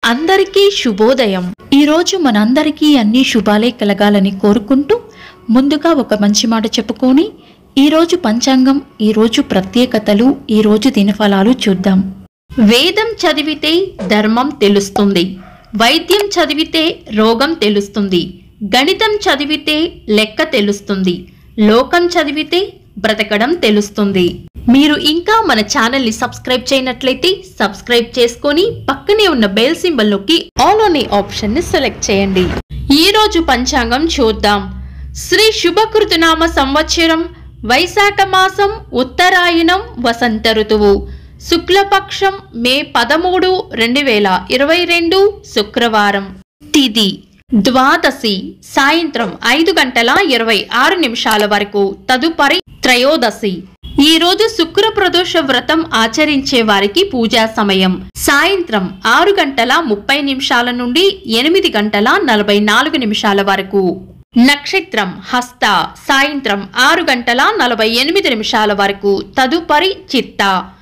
అందరికీ శుభోదయం ఈరోజు మనందరికీ అన్ని శుభాలే కలగాలని కోరుకుంటూ ముందుగా ఒక మంచి మాట చెప్పుకొని ఈరోజు పంచాంగం ఈరోజు ప్రత్యేకతలు ఈరోజు దినఫలాలు చూద్దాం వేదం చదివితే ధర్మం తెలుస్తుంది వైద్యం చదివితే రోగం తెలుస్తుంది గణితం చదివితే లెక్క తెలుస్తుంది లోకం చదివితే బ్రతకడం తెలుస్తుంది మీరు ఇంకా మన ఛానల్ ని సబ్స్క్రైబ్ చేయనట్లయితే సబ్స్క్రైబ్ చేసుకొని పక్కనే ఉన్న బెల్ సింబల్ నొక్కి ఆల్ అనే ఆప్షన్ ని సెలెక్ట్ చేయండి ఈ రోజు పంచాంగం చూద్దాం శ్రీ శుభకృతునామ సంవత్సరం వైశాఖ మాసం ఉత్తరాయణం వసంత ఋతువు శుక్లపక్షం మే పదమూడు రెండు వేల ఇరవై రెండు శుక్రవారం తిది ద్వాదశి సాయంత్రం ఐదు గంటల ఇరవై ఆరు నిమిషాల వరకు తదుపరి త్రయోదశి ఈ రోజు శుక్ర ప్రదోష వ్రతం ఆచరించే వారికి పూజా సమయం సాయంత్రం ఆరు గంటల ముప్పై నిమిషాల నుండి ఎనిమిది గంటల నలభై నాలుగు నిమిషాల వరకు నక్షత్రం హస్త సాయంత్రం ఆరు గంటల నలభై ఎనిమిది నిమిషాల వరకు తదుపరి చిత్త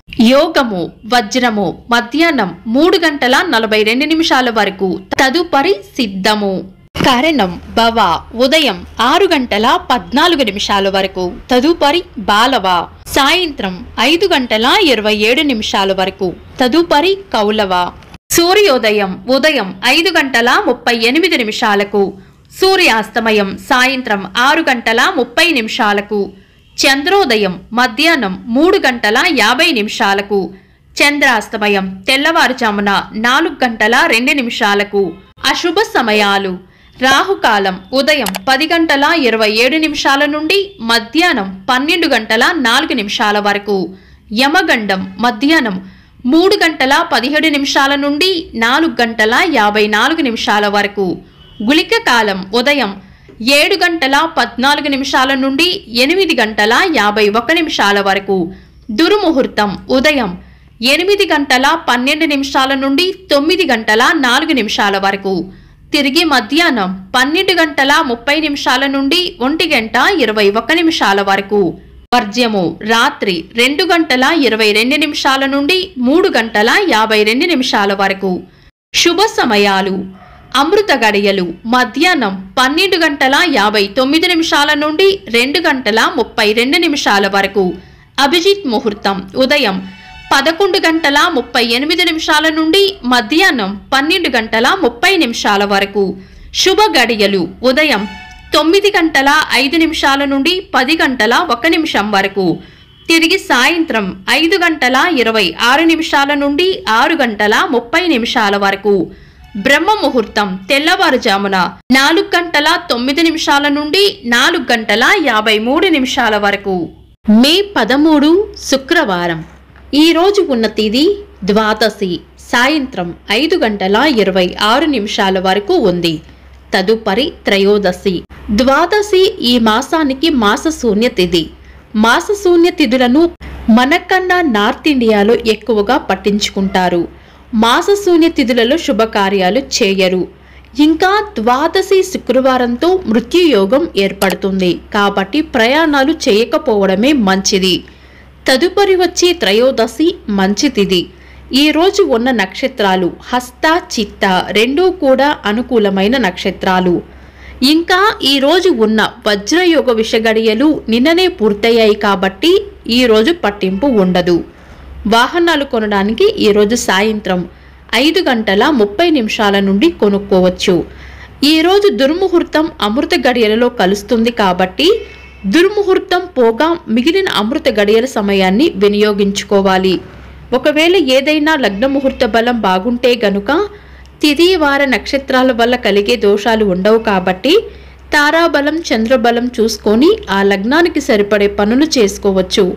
యోగము వజ్రము మధ్యాహ్నం మూడు గంటల నలభై రెండు నిమిషాల వరకు తదుపరి సిద్ధము కరణం భవ ఉదయం ఆరు గంటల పద్నాలుగు నిమిషాల వరకు తదుపరి బాలవ సాయంత్రం ఐదు గంటల ఇరవై ఏడు నిమిషాల వరకు తదుపరి కౌలవ సూర్యోదయం ఉదయం ఐదు గంటల ముప్పై ఎనిమిది నిమిషాలకు సూర్యాస్తమయం సాయంత్రం ఆరు గంటల ముప్పై నిమిషాలకు చంద్రోదయం మధ్యాహ్నం మూడు గంటల యాభై నిమిషాలకు చంద్రాస్తమయం తెల్లవారుజామున నాలుగు గంటల రెండు నిమిషాలకు అశుభ సమయాలు రాహుకాలం ఉదయం పది గంటల ఇరవై ఏడు నిమిషాల నుండి మధ్యాహ్నం పన్నెండు గంటల నాలుగు నిమిషాల వరకు యమగండం మధ్యాహ్నం మూడు గంటల పదిహేడు నిమిషాల నుండి నాలుగు గంటల యాభై నాలుగు నిమిషాల వరకు గుళిక కాలం ఉదయం ఏడు గంటల పద్నాలుగు నిమిషాల నుండి ఎనిమిది గంటల యాభై ఒక్క నిమిషాల వరకు దుర్ముహూర్తం ఉదయం ఎనిమిది గంటల పన్నెండు నిమిషాల నుండి తొమ్మిది గంటల నాలుగు నిమిషాల వరకు తిరిగి మధ్యాహ్నం పన్నెండు గంటల ముప్పై నిమిషాల నుండి ఒంటి గంట ఇరవై ఒక్క నిమిషాల వరకు వర్జ్యము రాత్రి రెండు గంటల ఇరవై రెండు నిమిషాల నుండి మూడు గంటల యాభై రెండు నిమిషాల వరకు శుభ సమయాలు అమృత గడియలు మధ్యాహ్నం పన్నెండు గంటల యాభై తొమ్మిది నిమిషాల నుండి రెండు గంటల ముప్పై రెండు నిమిషాల వరకు అభిజిత్ ముహూర్తం ఉదయం పదకొండు గంటల ముప్పై ఎనిమిది నిమిషాల నుండి మధ్యాహ్నం పన్నెండు గంటల ముప్పై నిమిషాల వరకు శుభ గడియలు ఉదయం తొమ్మిది గంటల ఐదు నిమిషాల నుండి పది గంటల ఒక నిమిషం వరకు తిరిగి సాయంత్రం ఐదు గంటల ఇరవై ఆరు నిమిషాల నుండి ఆరు గంటల ముప్పై నిమిషాల వరకు బ్రహ్మ ముహూర్తం తెల్లవారుజామున నాలుగు గంటల తొమ్మిది నిమిషాల నుండి నాలుగు గంటల యాభై మూడు నిమిషాల వరకు మే పదమూడు శుక్రవారం ఈ రోజు ఉన్న తేదీ ద్వాదశి సాయంత్రం ఐదు గంటల ఇరవై ఆరు నిమిషాల వరకు ఉంది తదుపరి త్రయోదశి ద్వాదశి ఈ మాసానికి మాస శూన్య తిథి మాస శూన్య తిథులను మనకన్నా నార్త్ ఇండియాలో ఎక్కువగా పట్టించుకుంటారు మాస శూన్య తిథులలో శుభకార్యాలు చేయరు ఇంకా ద్వాదశి శుక్రవారంతో మృత్యుయోగం ఏర్పడుతుంది కాబట్టి ప్రయాణాలు చేయకపోవడమే మంచిది తదుపరి వచ్చే త్రయోదశి మంచి తిథి ఈ రోజు ఉన్న నక్షత్రాలు హస్త చిత్త రెండూ కూడా అనుకూలమైన నక్షత్రాలు ఇంకా ఈ రోజు ఉన్న వజ్రయోగ విషగడియలు నిన్ననే పూర్తయ్యాయి కాబట్టి ఈ రోజు పట్టింపు ఉండదు వాహనాలు కొనడానికి ఈరోజు సాయంత్రం ఐదు గంటల ముప్పై నిమిషాల నుండి కొనుక్కోవచ్చు ఈరోజు దుర్ముహూర్తం అమృత గడియలలో కలుస్తుంది కాబట్టి దుర్ముహూర్తం పోగా మిగిలిన అమృత గడియల సమయాన్ని వినియోగించుకోవాలి ఒకవేళ ఏదైనా లగ్న ముహూర్త బలం బాగుంటే గనుక తిథి వార నక్షత్రాల వల్ల కలిగే దోషాలు ఉండవు కాబట్టి తారాబలం చంద్రబలం చూసుకొని ఆ లగ్నానికి సరిపడే పనులు చేసుకోవచ్చు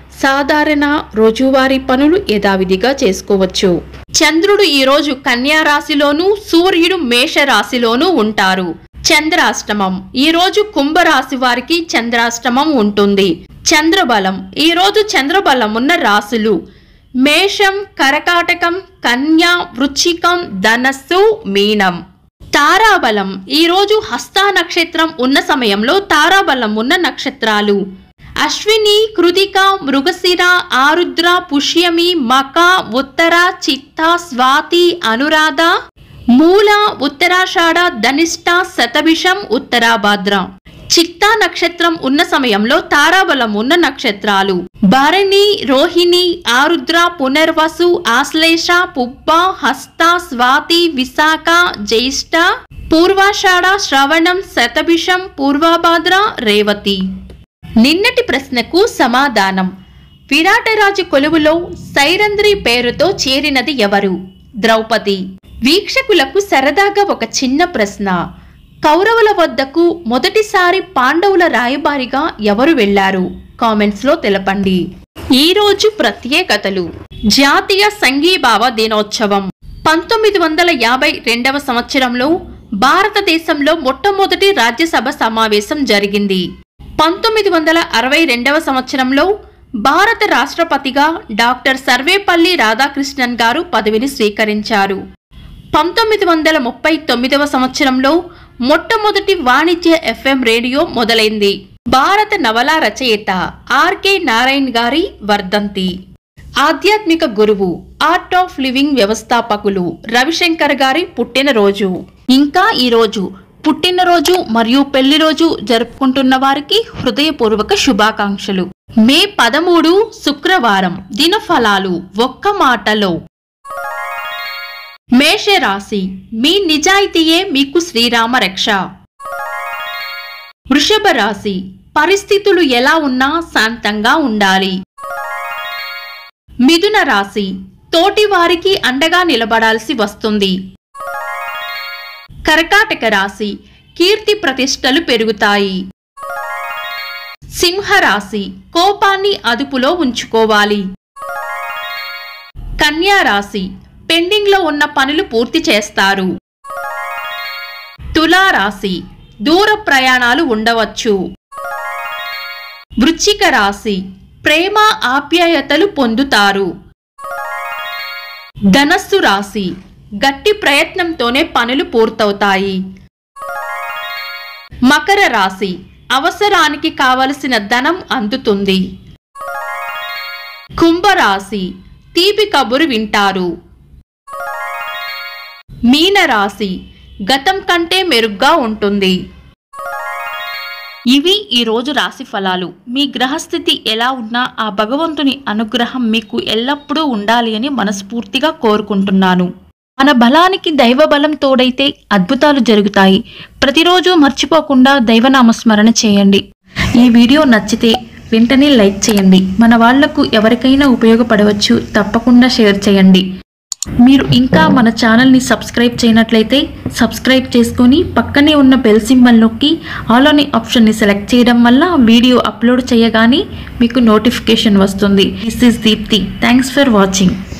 సాధారణ రోజువారీ పనులు యథావిధిగా చేసుకోవచ్చు చంద్రుడు ఈరోజు కన్యా రాశిలోను సూర్యుడు మేష రాశిలోనూ ఉంటారు చంద్రాష్టమం ఈ రోజు కుంభరాశి వారికి చంద్రాష్టమం ఉంటుంది చంద్రబలం ఈ రోజు చంద్రబలం ఉన్న రాశులు మేషం కరకాటకం కన్యా వృచ్చికం ధనస్సు మీనం తారాబలం ఈ రోజు హస్తా నక్షత్రం ఉన్న సమయంలో తారాబలం ఉన్న నక్షత్రాలు అశ్విని కృతిక మృగశిర ఆరుద్ర పుష్యమి మక ఉత్తర చిత్త స్వాతి అనురాధ మూల ఉత్తరాషాఢ ధనిష్ట శతభిషం ఉత్తరాభాద్ర చిత్తా నక్షత్రం ఉన్న సమయంలో తారాబలం ఉన్న నక్షత్రాలు భరణి రోహిణి ఆరుద్ర పునర్వసు ఆశ్లేష పుబ్బ హస్త స్వాతి విశాఖ జ్యేష్ఠ పూర్వాషాఢ శ్రవణం శతభిషం పూర్వభాద్ర రేవతి నిన్నటి ప్రశ్నకు సమాధానం విరాటరాజు కొలువులో సైరంధ్రి పేరుతో చేరినది ఎవరు ద్రౌపది వీక్షకులకు సరదాగా ఒక చిన్న ప్రశ్న కౌరవుల వద్దకు మొదటిసారి పాండవుల రాయబారిగా ఎవరు వెళ్లారు కామెంట్స్ లో తెలపండి ఈ రోజు ప్రత్యేకతలు జాతీయ సంఘీభావ దినోత్సవం పంతొమ్మిది వందల యాభై రెండవ సంవత్సరంలో భారతదేశంలో మొట్టమొదటి రాజ్యసభ సమావేశం జరిగింది పంతొమ్మిది వందల అరవై రెండవ సంవత్సరంలో భారత రాష్ట్రపతిగా డాక్టర్ సర్వేపల్లి రాధాకృష్ణన్ గారు పదవిని స్వీకరించారు పంతొమ్మిది వందల ముప్పై తొమ్మిదవ సంవత్సరంలో మొట్టమొదటి వాణిజ్య ఎఫ్ఎం రేడియో మొదలైంది భారత నవలా రచయిత ఆర్కే నారాయణ్ గారి వర్ధంతి ఆధ్యాత్మిక గురువు ఆర్ట్ ఆఫ్ లివింగ్ వ్యవస్థాపకులు రవిశంకర్ గారి పుట్టినరోజు ఇంకా ఈ రోజు పుట్టినరోజు మరియు పెళ్లి రోజు జరుపుకుంటున్న వారికి హృదయపూర్వక శుభాకాంక్షలు మే పదమూడు శుక్రవారం దినఫలాలు ఒక్క మాటలో మేషరాశి మీ నిజాయితీయే మీకు శ్రీరామ రక్ష వృషభ రాశి పరిస్థితులు ఎలా ఉన్నా శాంతంగా ఉండాలి మిథున రాశి తోటి వారికి అండగా నిలబడాల్సి వస్తుంది కర్కాటక రాశి కీర్తి ప్రతిష్టలు పెరుగుతాయి సింహరాశి కోపాన్ని అదుపులో ఉంచుకోవాలి కన్యా రాశి పెండింగ్లో ఉన్న పనులు పూర్తి చేస్తారు తులా రాశి దూర ప్రయాణాలు ఉండవచ్చు వృశ్చిక రాశి ప్రేమ ఆప్యాయతలు పొందుతారు ధనస్సు రాశి గట్టి ప్రయత్నంతోనే పనులు పూర్తవుతాయి మకర రాశి అవసరానికి కావలసిన ధనం అందుతుంది కుంభరాశి తీపి కబురు వింటారు మీనరాశి గతం కంటే మెరుగ్గా ఉంటుంది ఇవి ఈ రోజు రాశి ఫలాలు మీ గ్రహస్థితి ఎలా ఉన్నా ఆ భగవంతుని అనుగ్రహం మీకు ఎల్లప్పుడూ ఉండాలి అని మనస్ఫూర్తిగా కోరుకుంటున్నాను మన బలానికి దైవ బలం తోడైతే అద్భుతాలు జరుగుతాయి ప్రతిరోజు మర్చిపోకుండా దైవనామస్మరణ చేయండి ఈ వీడియో నచ్చితే వెంటనే లైక్ చేయండి మన వాళ్లకు ఎవరికైనా ఉపయోగపడవచ్చు తప్పకుండా షేర్ చేయండి మీరు ఇంకా మన ఛానల్ని సబ్స్క్రైబ్ చేయనట్లయితే సబ్స్క్రైబ్ చేసుకొని పక్కనే ఉన్న బెల్ సింబల్ నొక్కి ఆల్ అనే ఆప్షన్ని సెలెక్ట్ చేయడం వల్ల వీడియో అప్లోడ్ చేయగానే మీకు నోటిఫికేషన్ వస్తుంది this is Deepthi thanks for watching